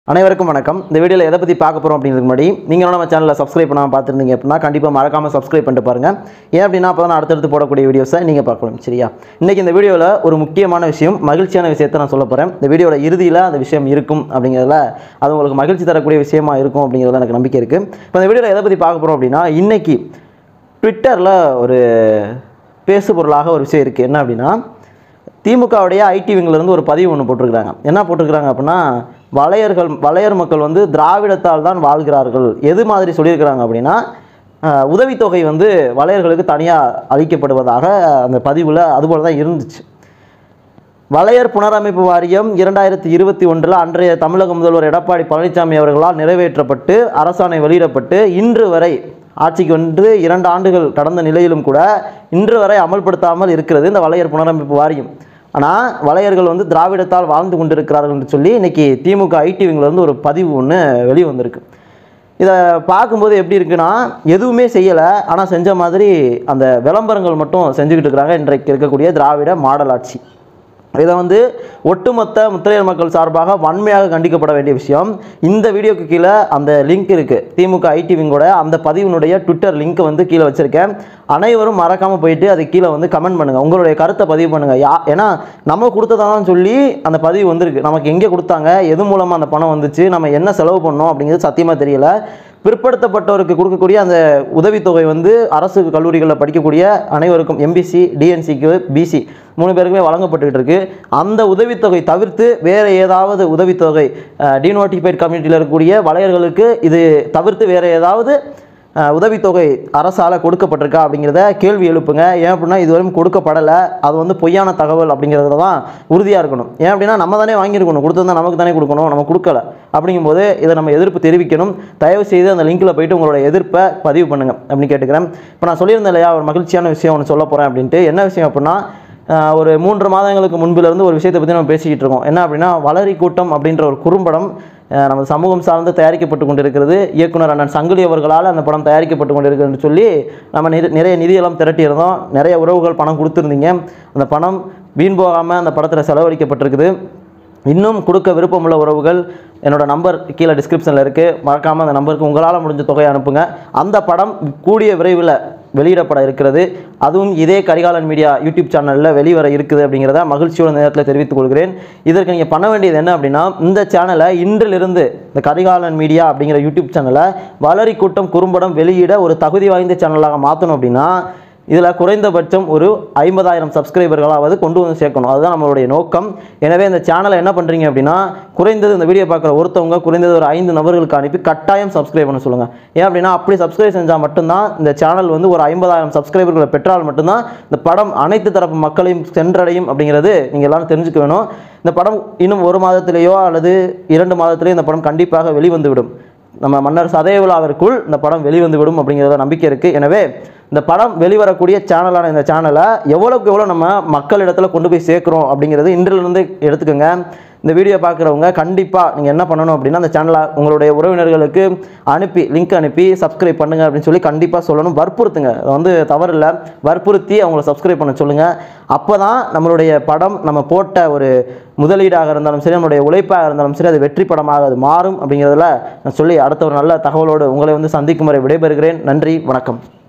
அனைவருக்கும் வணக்கம் இந்த வீடியோவில் எதை பற்றி பார்க்க போகிறோம் அப்படிங்கிறதுக்கு முன்னாடி நீங்களும் நம்ம சேனலில் சப்ஸ்கிரைப் பண்ணாமல் பார்த்துருந்தீங்க அப்படின்னா கண்டிப்பாக மறக்காமல் சப்ஸ்கிரைப் பண்ணிட்டு பாருங்கள் ஏன் அப்படின்னா அப்போ தான் அடுத்தடுத்து போடக்கூடிய வீடியோஸை நீங்கள் பார்க்கணும் சரியா இன்றைக்கி இந்த வீடியோவில் ஒரு முக்கியமான விஷயம் மகிழ்ச்சியான விஷயத்தை நான் சொல்ல போகிறேன் இந்த வீடியோட இறுதியில் அந்த விஷயம் இருக்கும் அப்படிங்கிறதுல அது உங்களுக்கு மகிழ்ச்சி தரக்கூடிய விஷயமா இருக்கும் அப்படிங்கிறதுல எனக்கு நம்பிக்கை இருக்குது இப்போ இந்த வீடியோவில் எதை பற்றி பார்க்க போகிறோம் அப்படின்னா இன்றைக்கி ட்விட்டரில் ஒரு பேசு பொருளாக ஒரு விஷயம் இருக்குது என்ன அப்படின்னா திமுகவுடைய ஐடி விங்கிலிருந்து ஒரு பதிவு ஒன்று போட்டிருக்கிறாங்க என்ன போட்டிருக்கிறாங்க அப்படின்னா வளையர்கள் வளையர் மக்கள் வந்து திராவிடத்தால் தான் வாழ்கிறார்கள் எது மாதிரி சொல்லியிருக்கிறாங்க அப்படின்னா அஹ், உதவித்தொகை வந்து வளையர்களுக்கு தனியாக அளிக்கப்படுவதாக அந்த பதிவில் அதுபோல தான் இருந்துச்சு வளையர் புனரமைப்பு வாரியம் இரண்டாயிரத்தி இருபத்தி ஒன்றில் அன்றைய தமிழக முதல்வர் எடப்பாடி பழனிசாமி அவர்களால் நிறைவேற்றப்பட்டு அரசாணை வெளியிடப்பட்டு இன்று வரை ஆட்சிக்கு வந்து இரண்டு ஆண்டுகள் கடந்த நிலையிலும் கூட இன்று வரை அமல்படுத்தாமல் இருக்கிறது இந்த வளையர் புனரமைப்பு வாரியம் ஆனால் வளையர்கள் வந்து திராவிடத்தால் வாழ்ந்து கொண்டிருக்கிறார்கள் என்று சொல்லி இன்னைக்கு திமுக ஐடி விங்கிலேருந்து ஒரு பதிவு ஒன்று வெளியே வந்திருக்கு இதை பார்க்கும்போது எப்படி இருக்குன்னா எதுவுமே செய்யலை ஆனால் செஞ்ச மாதிரி அந்த விளம்பரங்கள் மட்டும் செஞ்சுக்கிட்டு இருக்கிறாங்க இன்றைக்கு இருக்கக்கூடிய திராவிட மாடல் ஆட்சி இதை வந்து ஒட்டுமொத்த முத்திரையர் மக்கள் சார்பாக வன்மையாக கண்டிக்கப்பட வேண்டிய விஷயம் இந்த வீடியோக்கு கீழே அந்த லிங்க் இருக்குது திமுக ஐடி விங்கோட அந்த பதிவினுடைய ட்விட்டர் லிங்க் வந்து கீழே வச்சுருக்கேன் அனைவரும் மறக்காமல் போயிட்டு அது கீழே வந்து கமெண்ட் பண்ணுங்கள் உங்களுடைய கருத்தை பதிவு பண்ணுங்கள் யா ஏன்னா நம்ம கொடுத்ததான்னு சொல்லி அந்த பதிவு வந்திருக்கு நமக்கு எங்கே கொடுத்தாங்க எது மூலமாக அந்த பணம் வந்துச்சு நம்ம என்ன செலவு பண்ணோம் அப்படிங்கிறது சத்தியமாக தெரியல பிற்படுத்தப்பட்டவருக்கு கொடுக்கக்கூடிய அந்த உதவித்தொகை வந்து அரசு கல்லூரிகளில் படிக்கக்கூடிய அனைவருக்கும் எம்பிசி டிஎன்சிக்கு பிசி மூணு பேருக்குமே வழங்கப்பட்டுக்கிட்டு இருக்கு அந்த உதவித்தொகை தவிர்த்து வேறு ஏதாவது உதவித்தொகை டினோட்டிஃபைட் கம்யூனிட்டியில் இருக்கக்கூடிய வளையர்களுக்கு இது தவிர்த்து வேறு ஏதாவது அஹ், உதவித்தொகை அரசால் கொடுக்கப்பட்டிருக்கா அப்படிங்கிறத கேள்வி எழுப்புங்க ஏன் அப்படின்னா இதுவரையும் கொடுக்கப்படலை அது வந்து பொய்யான தகவல் அப்படிங்கிறதுல தான் உறுதியாக இருக்கணும் ஏன் அப்படின்னா நம்ம தானே வாங்கியிருக்கணும் கொடுத்துருந்தா நமக்கு தானே கொடுக்கணும் நம்ம கொடுக்கல அப்படிங்கும்போது இதை நம்ம எதிர்ப்பு தெரிவிக்கணும் தயவு செய்து அந்த லிங்க்கில் போயிட்டு உங்களோட எதிர்ப்பை பதிவு பண்ணுங்க அப்படின்னு கேட்டுக்கிறேன் இப்போ நான் சொல்லியிருந்தேன் இல்லையா ஒரு மகிழ்ச்சியான விஷயம் ஒன்று சொல்ல போகிறேன் அப்படின்ட்டு என்ன விஷயம் அப்படின்னா ஆஹ் ஒரு மூன்று மாதங்களுக்கு முன்பிலிருந்து ஒரு விஷயத்தை பற்றி நம்ம பேசிக்கிட்டு இருக்கோம் என்ன அப்படின்னா வளரி கூட்டம் அப்படின்ற ஒரு குறும்படம் ஆஹ் நம்ம சமூகம் சார்ந்து தயாரிக்கப்பட்டு கொண்டிருக்கிறது இயக்குனர் அண்ணன் சங்கிலி அவர்களால் அந்த படம் தயாரிக்கப்பட்டு கொண்டிருக்கிறதுன்னு சொல்லி நம்ம நிற- நிறைய நிதியெல்லாம் திரட்டியிருந்தோம் நிறைய உறவுகள் பணம் கொடுத்துருந்தீங்க அந்த பணம் வீண் போகாமல் அந்த படத்தில் செலவழிக்கப்பட்டிருக்குது இன்னும் கொடுக்க விருப்பமுள்ள உறவுகள் என்னோட நம்பர் கீழே டிஸ்கிரிப்ஷனில் இருக்குது மறக்காமல் அந்த நம்பருக்கு உங்களால் முடிஞ்ச தொகையை அனுப்புங்க அந்த படம் கூடிய விரைவில் வெளியிடப்பட இருக்கிறது அதுவும் இதே கரிகாலன் மீடியா யூடியூப் சேனலில் வெளிவர இருக்குது அப்படிங்கிறத மகிழ்ச்சியோட நேரத்தில் தெரிவித்துக் கொள்கிறேன் இதற்கு நீங்கள் பண்ண வேண்டியது என்ன அப்படின்னா இந்த சேனலை இன்றிலிருந்து இந்த கரிகாலன் மீடியா அப்படிங்கிற யூடியூப் சேனலை வளரி கூட்டம் குறும்படம் வெளியிட ஒரு தகுதி வாய்ந்த சேனலாக மாற்றணும் அப்படின்னா இதில் குறைந்தபட்சம் ஒரு ஐம்பதாயிரம் சப்ஸ்கிரைபர்களாவது கொண்டு வந்து சேர்க்கணும் அதுதான் நம்மளுடைய நோக்கம் எனவே இந்த சேனலை என்ன பண்ணுறீங்க அப்படின்னா குறைந்தது இந்த வீடியோ பார்க்குற ஒருத்தவங்க குறைந்தது ஒரு ஐந்து நபர்களுக்கு அனுப்பி கட்டாயம் சப்ஸ்கிரைப் பண்ண சொல்லுங்கள் ஏன் அப்படின்னா அப்படி சப்ஸ்கிரைப் செஞ்சால் மட்டும்தான் இந்த சேனல் வந்து ஒரு ஐம்பதாயிரம் சப்ஸ்கிரைபர்களை பெற்றால் மட்டும்தான் இந்த படம் அனைத்து தரப்பு மக்களையும் சென்றடையும் அப்படிங்கிறது நீங்கள் எல்லாரும் தெரிஞ்சுக்க வேணும் இந்த படம் இன்னும் ஒரு மாதத்திலேயோ அல்லது இரண்டு மாதத்திலேயோ இந்த படம் கண்டிப்பாக வெளிவந்துவிடும் நம்ம மன்னர் சதய விழாவிற்குள் இந்த படம் வெளிவந்து விடும் அப்படிங்கிறத நம்பிக்கை இருக்குது எனவே இந்த படம் வெளிவரக்கூடிய சேனலான இந்த சேனலை எவ்வளோக்கு எவ்வளோ நம்ம மக்களிடத்தில் கொண்டு போய் சேர்க்குறோம் அப்படிங்கிறது இன்றிலிருந்து எடுத்துக்கோங்க இந்த வீடியோ பார்க்குறவங்க கண்டிப்பாக நீங்கள் என்ன பண்ணணும் அப்படின்னா அந்த சேனலை உங்களுடைய உறவினர்களுக்கு அனுப்பி லிங்க் அனுப்பி சப்ஸ்கிரைப் பண்ணுங்க அப்படின்னு சொல்லி கண்டிப்பாக சொல்லணும் வற்புறுத்துங்க அது வந்து தவறில்லை வற்புறுத்தி அவங்கள சப்ஸ்கிரைப் பண்ண சொல்லுங்கள் அப்போ தான் நம்மளுடைய படம் நம்ம போட்ட ஒரு முதலீடாக இருந்தாலும் சரி நம்மளுடைய உழைப்பாக இருந்தாலும் சரி அது வெற்றி படமாக அது மாறும் அப்படிங்கிறதுல நான் சொல்லி அடுத்த ஒரு நல்ல தகவலோடு உங்களை வந்து சந்திக்கும் வரை விடைபெறுகிறேன் நன்றி வணக்கம்